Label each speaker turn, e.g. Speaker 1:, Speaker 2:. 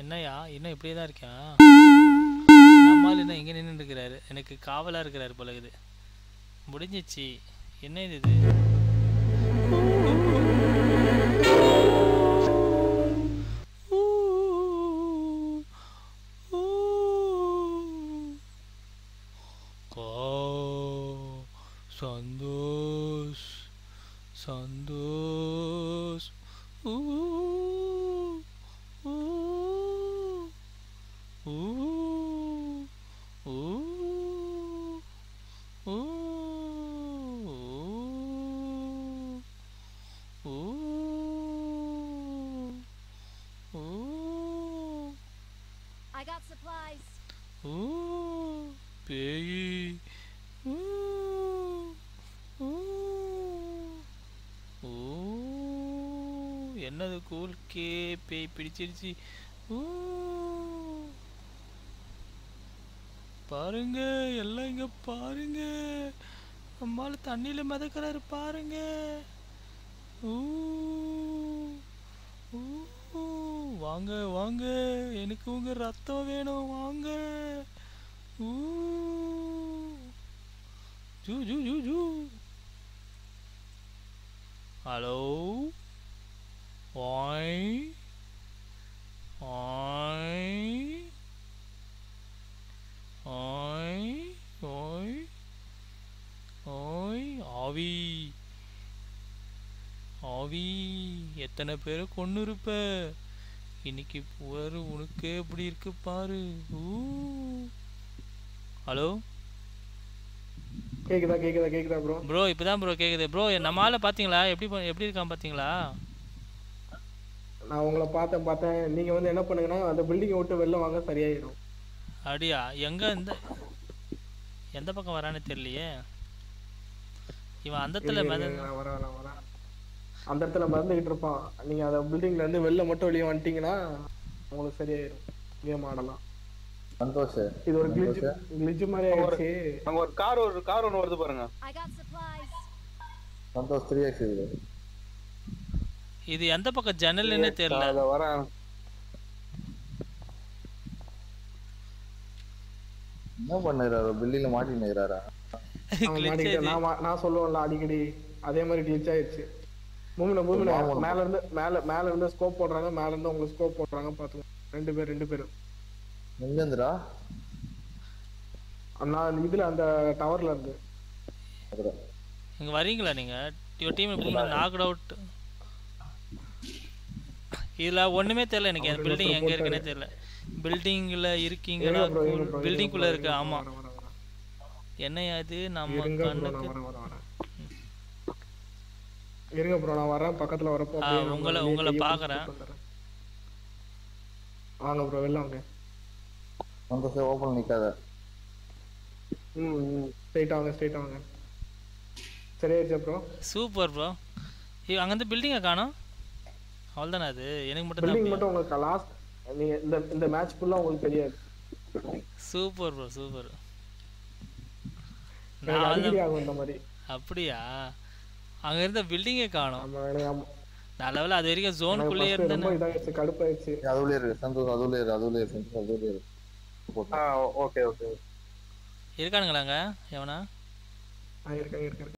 Speaker 1: என்னய்யா இன்னும் இப்படியே தான் இருக்கியா நம்மால் இன்னும் இங்கே நின்று இருக்கிறாரு எனக்கு காவலாக இருக்கிறாரு போல இது முடிஞ்சிச்சு என்ன இது இது கா சந்தோஷ் சந்தோஷ் ஊ ஊ ஊ ஊ ஊ ஊ ஊ
Speaker 2: I got supplies.
Speaker 1: ஊ பேய் ஊ ஊ ஊ என்னது கூல்கே பேய் பிடிச்சிருச்சு ஊ பாருங்க எல்லாம் இங்க பாருங்க அம்மால தண்ணியில மிதக்கிறாரு பாருங்க ஊ ஊ வாங்க வாங்க எனக்கு உங்க ரத்தம் வேணும் வாங்க ஊ ஜூ ஜூ ஜூ ஜூ ஹலோ ஓய் ஓய் ஓய் ஓய் ஓய் ஆவி ஆவி எத்தனை பேரை கொண்டு இருப்ப இன்னைக்கு புவர் உனக்கு எப்படி இருக்கு பாரு ஊ ஹலோ
Speaker 3: கேக்குதா கேக்குதா கேக்குதா ப்ரோ
Speaker 1: ப்ரோ இப்போதான் ப்ரோ கேக்குது ப்ரோ நம்ம ஆளை பார்த்தீங்களா எப்படி ப- எப்படி இருக்கான் பார்த்தீங்களா
Speaker 3: நான் உங்களை பார்த்தேன் பார்த்தேன் நீங்க வந்து என்ன பண்ணுங்கன்னா அந்த பில்டிங்கை விட்டு வெளில வாங்க சரியாயிடும்
Speaker 1: அப்படியா எங்க இந்த எந்த பக்கம் வரானே தெரியலையே இவன் அந்தத்துல
Speaker 3: இருங்க,
Speaker 1: மித
Speaker 3: இருங்க, நான் வரேன் நான் வரேன் அந்த இடத்துல மறந்துகிட்டு இருப்பான் நீங்க அந்த பில்டிங்ல இருந்து வெளில மட்டும் வெளியே வந்துட்டீங்கன்னா உங்களுக்கு சரியாயிடும் கேம் ஆடலாம்
Speaker 4: சந்தோஷ்
Speaker 3: இது ஒரு கிளிச் கிளிச் மாதிரி ஆயிடுச்சு
Speaker 5: அங்க ஒரு கார் ஒரு கார் ஒன்று வருது பாருங்க
Speaker 2: I got supplies.
Speaker 4: Santosh three X இருக்குது
Speaker 1: இது எந்த பக்கம் ஜன்னல்னே தெரியல
Speaker 5: அத வரேன்
Speaker 4: என்ன பண்ணுறாரு பில்டிங்ல மாட்டினுக்கிறாரா
Speaker 3: அவன்
Speaker 1: Glitch
Speaker 3: மாட்டிக்கிட்டு
Speaker 1: ஆயிடுச்சு.
Speaker 3: நான் மா- நான் சொல்லுவேன்ல அடிக்கடி அதே மாதிரி கிளிச் ஆயிடுச்சு மூமின மூமின
Speaker 4: ஆமா.
Speaker 3: மேல இருந்து மேல மேல இருந்து ஸ்கோப் போடுறாங்க மேல இருந்து உங்களுக்கு ஸ்கோப் போடுறாங்க பாத்துக்கோங்க ரெண்டு பேர் ரெண்டு பேரும்
Speaker 4: எங்கேருந்துடா
Speaker 3: நான் இதுல அந்த டவர்ல இருந்து
Speaker 4: அப்புறம்
Speaker 1: இங்க வரீங்களா நீங்க யுவர் டீம் நாக் அவுட் இதுல ஒண்ணுமே தெரியல எனக்கு
Speaker 3: அவரு
Speaker 1: பில்டிங்
Speaker 3: ஒருத்தர்
Speaker 1: எங்க இருக்குன்னே
Speaker 3: போட்டாரு.
Speaker 1: தெரியல பில்டிங்ல இருக்கீங்களா
Speaker 3: இருங்க bro, இருங்க bro, இருங்க
Speaker 1: பில்டிங்குள்ள
Speaker 3: bro,
Speaker 1: இருக்கு
Speaker 3: இருங்க
Speaker 1: ஆமா
Speaker 3: bro, வரேன், வரேன், வரேன்.
Speaker 1: என்னையா இது நம்ம
Speaker 3: இருங்க ப்ரோ
Speaker 1: கண்ணுக்கு
Speaker 3: நான் வரேன் வரேன் வரேன் இருங்க ப்ரோ நான் வரேன் பக்கத்துல வரப்போ
Speaker 1: ஆ,
Speaker 3: அப்படியே நம்ம
Speaker 1: உங்களை-
Speaker 3: வெளியே
Speaker 1: உங்களை
Speaker 3: கையை
Speaker 1: பார்க்கறேன்.
Speaker 3: பிடிச்சிட்டு வந்துடுறேன். வாங்க ப்ரோ வெளில வாங்க
Speaker 4: சந்தோஷ் ஓப்பன் நிக்காத
Speaker 3: ம் ம் ஸ்ட்ரைட்டா வாங்க ஸ்ட்ரைட்டா வாங்க சரியாயிடுச்சா ப்ரோ
Speaker 1: சூப்பர் ப்ரோ அங்கேருந்து பில்டிங்கை காணோம் அவ்வளோதானே அது எனக்கு மட்டும்
Speaker 3: பில்டிங்
Speaker 1: தான்
Speaker 3: மட்டும் உங்களுக்கு லாஸ்ட் நீங்க இந்த இந்த மேட்ச் ஃபுல்லா உங்களுக்கு தெரியாது
Speaker 1: சூப்பர் ப்ரோ சூப்பர்
Speaker 3: எனக்கு
Speaker 1: நான்
Speaker 3: அடிக்கடி
Speaker 1: வந்து-
Speaker 3: ஆகும் இந்த மாதிரி
Speaker 1: அப்படியா அங்க இருந்த பில்டிங்கே காணோம்
Speaker 3: ஆமா எனக்கு ஆமா.
Speaker 1: நல்ல வேளை அது வரைக்கும்
Speaker 3: எனக்கு
Speaker 1: ஜோனுக்குள்ளேயே
Speaker 3: first ரொம்ப
Speaker 1: இருந்தேன்
Speaker 3: இதாயிடுச்சு கடுப்பாயிடுச்சு
Speaker 4: அதுலயே இருக்கு சந்தோஷ் அதுலயே இரு அதுலயே இரு சந்தோஷ் அதுலயே இரு போட்டு
Speaker 5: ஆ ஓகே ஓகே
Speaker 1: இருக்கானுங்களாங்க எவனா
Speaker 3: ஆ இருக்கேன் இருக்கேன்